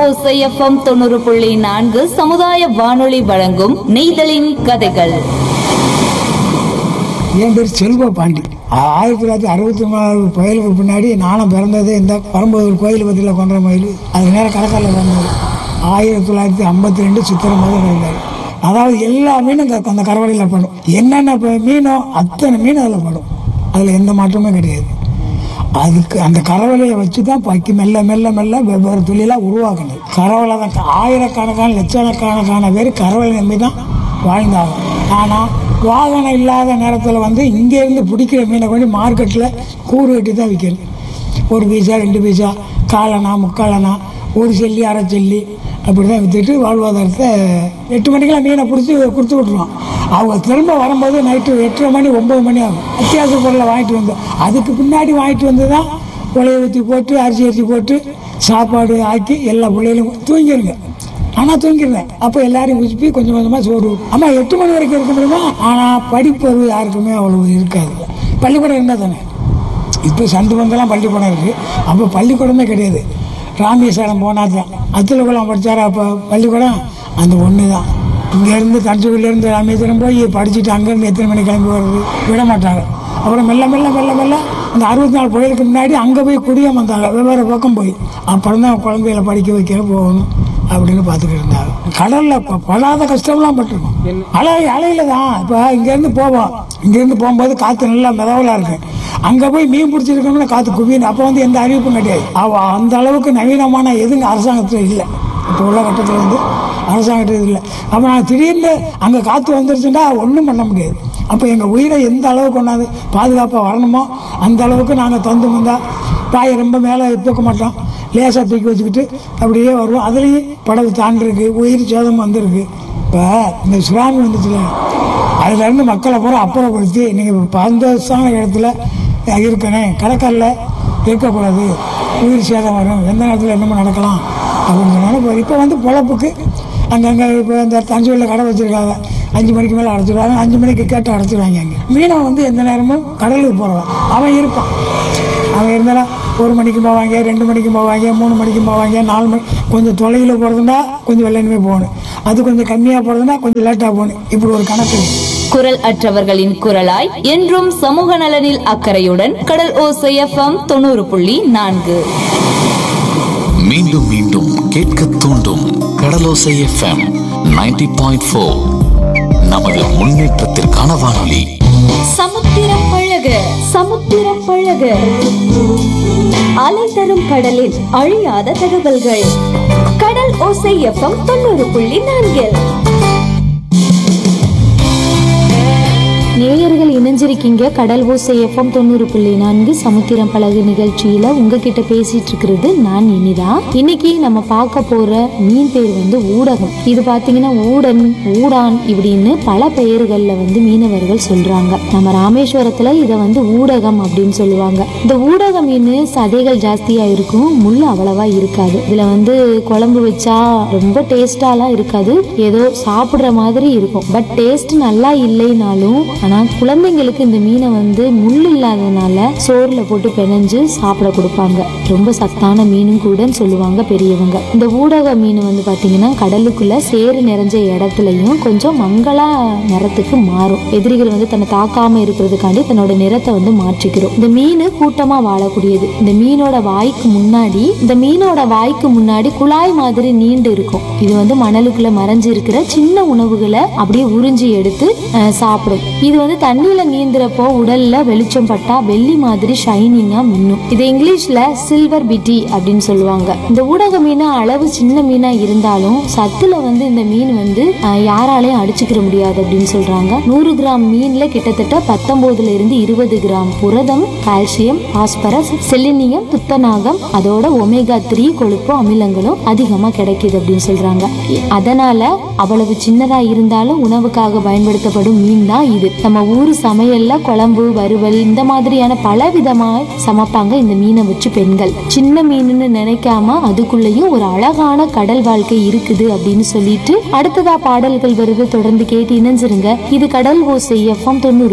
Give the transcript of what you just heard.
ஓசை எஃப்எம் தொண்ணூறு புள்ளி நான்கு சமுதாய வானொலி வழங்கும் நெய்தலின் கதைகள் என் பேர் செல்வ பாண்டி ஆயிரத்தி தொள்ளாயிரத்தி அறுபத்தி மூணாவது புயலுக்கு பின்னாடி நானும் பிறந்தது இந்த பரம்பூர் கோயில் பத்தியில் கொன்ற மயில் அது நேரம் கடற்கரில் பிறந்தது ஆயிரத்தி தொள்ளாயிரத்தி ஐம்பத்தி ரெண்டு சித்திரை மாதம் பிறந்தார் அதாவது எல்லா மீனும் இந்த- அந்த கரவலையில் படும் என்னென்ன இப்போ மீனோ அத்தனை மீன் அதில் படும் அதில் எந்த மாற்றமும் கிடையாது அதுக்கு அந்த கரவலையை வச்சு தான் பக்கி மெல்ல மெல்ல மெல்ல வெவ்வேறு தொழிலாக உருவாக்குனது கரவலை தான் ஆயிரக்கணக்கான லட்சக்கணக்கான பேர் கரவலை நம்பி தான் வாழ்ந்தாங்க ஆனால் வாகனம் இல்லாத நேரத்தில் வந்து இங்கேருந்து பிடிக்கிற மீனை கொண்டு மார்க்கெட்டில் கூறு கட்டி தான் விற்கிறது ஒரு பீஸா ரெண்டு பீஸா காலனா முக்காலனா ஒரு செல்லி அரை செல்லி அப்படி தான் விற்றுட்டு வாழ்வாதாரத்தை எட்டு மணிக்கெல்லாம் மீனை பிடிச்சி கொடுத்து விட்ருவோம் அவங்க திரும்ப வரும்போது நைட்டு எட்டரை மணி ஒம்பது மணி ஆகும் அத்தியாவசிய பொருளை வாங்கிட்டு வந்தோம் அதுக்கு பின்னாடி வாங்கிட்டு வந்து தான் உலைய ஊற்றி போட்டு அரிசி அரிசி போட்டு சாப்பாடு ஆக்கி எல்லா பிள்ளைகளும் தூங்கிடுங்க ஆனால் தூங்கிடுவேன் அப்போ எல்லாரையும் உசுப்பி கொஞ்சம் கொஞ்சமாக சோறு அம்மா எட்டு மணி வரைக்கும் இருக்க முடியுமா ஆனால் படிப்பறிவு யாருக்குமே அவ்வளவு இருக்காது பள்ளிக்கூடம் இருந்தால் தானே இப்போ சந்து பந்தெல்லாம் பள்ளிக்கூடம் இருக்குது அப்போ பள்ளிக்கூடமே கிடையாது ராமேஸ்வரம் போனால் தான் அத்துலகுளம் படித்தார் அப்போ பள்ளிக்கூடம் அந்த ஒன்று தான் இங்கேருந்து தஞ்சாவூர்லேருந்து ராமேஸ்வரம் போய் படிச்சுட்டு அங்கேருந்து எத்தனை மணிக்கு கிளம்பி வர்றது விட மாட்டாங்க அப்புறம் மெல்ல மெல்ல மெல்ல மெல்ல அந்த அறுபத்தி நாலு புயலுக்கு முன்னாடி அங்கே போய் குடியம் வந்தாங்க வெவ்வேறு பக்கம் போய் அப்புறம் தான் குழந்தைகளை படிக்க வைக்க போகணும் அப்படின்னு பார்த்துக்கிட்டு இருந்தாங்க கடலில் ப- படாத கஷ்டம்லாம் பட்டிருக்கோம் அலை அலையில தான் இப்போ இங்கேருந்து போவோம் இங்கேருந்து போகும்போது காற்று நல்லா மிதவலாக இருக்கு அங்கே போய் மீன் பிடிச்சிருக்கோம்னா காற்று குவியணும் அப்போ வந்து எந்த அறிவிப்பும் கிடையாது அவ அந்த அளவுக்கு நவீனமான எதுங்க அரசாங்கத்தில் இல்லை இப்போ உள்ள கட்டத்தில் வந்து அரசாங்கத்தில் இல்லை அப்போ நான் திடீர்னு அங்கே காற்று வந்துருச்சுன்னா ஒன்றும் பண்ண முடியாது அப்போ எங்கள் உயிரை எந்த அளவுக்கு கொண்டாந்து பாதுகாப்பாக வரணுமோ அந்த அளவுக்கு நாங்கள் தந்து வந்தால் பாயை ரொம்ப மேலே தூக்க மாட்டோம் லேசாக தூக்கி வச்சுக்கிட்டு அப்படியே வருவோம் அதுலேயும் படகு தாண்டிருக்கு உயிர் சேதம் வந்திருக்கு இப்போ இந்த சுனாமி வந்துச்சுல அதுலேருந்து மக்களை பூரா அப்புறப்படுத்தி நீங்கள் பந்தோசான இடத்துல இருக்கணும் கடற்கரில் இருக்கக்கூடாது உயிர் சேதம் வரும் எந்த நேரத்தில் என்னமோ நடக்கலாம் அப்படின்னு சொன்னாலும் இப்போ வந்து பொழப்புக்கு அங்கங்கே இப்போ இந்த தஞ்சூரில் கடை வச்சுருக்காங்க அஞ்சு மணிக்கு மேலே அடைச்சிடுவாங்க அஞ்சு மணிக்கு கேட்டு அடைச்சிடுவாங்க அங்கே மீனவன் வந்து எந்த நேரமும் கடலுக்கு போகிறவன் அவன் இருப்பான் அவன் இருந்தாலும் ஒரு மணிக்கு போவாங்க ரெண்டு மணிக்கு போவாங்க மூணு மணிக்கு போவாங்க நாலு மணி கொஞ்சம் தொலைவில் போகிறதுனா கொஞ்சம் வெள்ளனுமே போகணும் அது கொஞ்சம் கம்மியாக போகிறதுனா கொஞ்சம் லேட்டாக போகணும் இப்படி ஒரு கணக்கு இருக்கு. குரல் அற்றவர்களின் குரலாய் என்றும் சமூக நலனில் அக்கறையுடன் கடல் ஓசை எஃப்எம் தொண்ணூறு புள்ளி நான்கு மீண்டும் மீண்டும் கேட்க தூண்டும் கடலோசை எஃப்எம் 90.4 பாயிண்ட் ஃபோர் நமது முன்னேற்றத்திற்கான வானொலி சமுத்திரம் பழக சமுத்திரம் பழக அலை தரும் கடலில் அழியாத தகவல்கள் கடல் ஓசை எஃப்எம் தொண்ணூறு புள்ளி நான்கில் நேயர்கள் இணைஞ்சிருக்கீங்க கடல் ஓசை எஃப்எம் தொண்ணூறு புள்ளி நான்கு சமுத்திரம் பழகு நிகழ்ச்சியில உங்ககிட்ட பேசிட்டு இருக்கிறது நான் இனிதா இன்னைக்கு நம்ம பார்க்க போற மீன் பேர் வந்து ஊடகம் இது பாத்தீங்கன்னா ஊடன் ஊடான் இப்படின்னு பல பெயர்கள்ல வந்து மீனவர்கள் சொல்றாங்க நம்ம ராமேஸ்வரத்துல இதை வந்து ஊடகம் அப்படின்னு சொல்லுவாங்க இந்த ஊடக மீன் சதைகள் ஜாஸ்தியா இருக்கும் முள் அவ்வளவா இருக்காது இதுல வந்து குழம்பு வச்சா ரொம்ப டேஸ்டாலாம் இருக்காது ஏதோ சாப்பிடுற மாதிரி இருக்கும் பட் டேஸ்ட் நல்லா இல்லைனாலும் ஆனா குழந்தைங்களுக்கு இந்த மீனை வந்து முள் இல்லாதனால சோறுல போட்டு பிணைஞ்சு சாப்பிட கொடுப்பாங்க ரொம்ப சத்தான மீனும் கூடன்னு சொல்லுவாங்க பெரியவங்க இந்த ஊடக மீன் வந்து பாத்தீங்கன்னா கடலுக்குள்ள சேறு நிறைஞ்ச இடத்துலயும் கொஞ்சம் மங்களா நிறத்துக்கு மாறும் எதிரிகள் வந்து தன்னை தாக்காம இருக்கிறதுக்காண்டி தன்னோட நிறத்தை வந்து மாற்றிக்கிறோம் இந்த மீன் கூட்டமா வாழக்கூடியது இந்த மீனோட வாய்க்கு முன்னாடி இந்த மீனோட வாய்க்கு முன்னாடி குழாய் மாதிரி நீண்டு இருக்கும் இது வந்து மணலுக்குள்ள மறைஞ்சு இருக்கிற சின்ன உணவுகளை அப்படியே உறிஞ்சி எடுத்து அஹ், சாப்பிடும் இது வந்து தண்ணியில நீந்துறப்போ உடல்ல வெளிச்சம் பட்டா வெள்ளி மாதிரி ஷைனிங்கா மின்னும் இது இங்கிலீஷ்ல சில்வர் பிட்டி அப்படின்னு சொல்லுவாங்க இந்த ஊடக மீன் அளவு சின்ன மீனா இருந்தாலும் சத்துல வந்து இந்த மீன் வந்து அஹ், யாராலையும் அடிச்சுக்கிற முடியாது அப்படின்னு சொல்றாங்க நூறு கிராம் மீன்ல கிட்டத்தட்ட பத்தொன்பதுல இருந்து இருபது கிராம் புரதம் கால்சியம் பாஸ்பரஸ் செலினியம் துத்தநாகம் அதோட ஒமேகா த்ரீ கொழுப்பு அமிலங்களும் அதிகமா கிடைக்குது அப்படின்னு சொல்றாங்க இ- அதனால அவ்வளவு சின்னதா இருந்தாலும் உணவுக்காக பயன்படுத்தப்படும் மீன் தான் இது நம்ம ஊர் சமையல்ல குழம்பு வறுவல் இந்த மாதிரியான பல விதமா சமைப்பாங்க இந்த மீனை வச்சு பெண்கள் சின்ன மீனுன்னு நினைக்காம அதுக்குள்ளேயும் ஒரு அழகான கடல் வாழ்க்கை இருக்குது அப்படின்னு சொல்லிட்டு அடுத்ததா பாடல்கள் வருது தொடர்ந்து கேட்டு இணைஞ்சிருங்க இது கடல் ஓசை எஃப்எம் தொண்ணூறு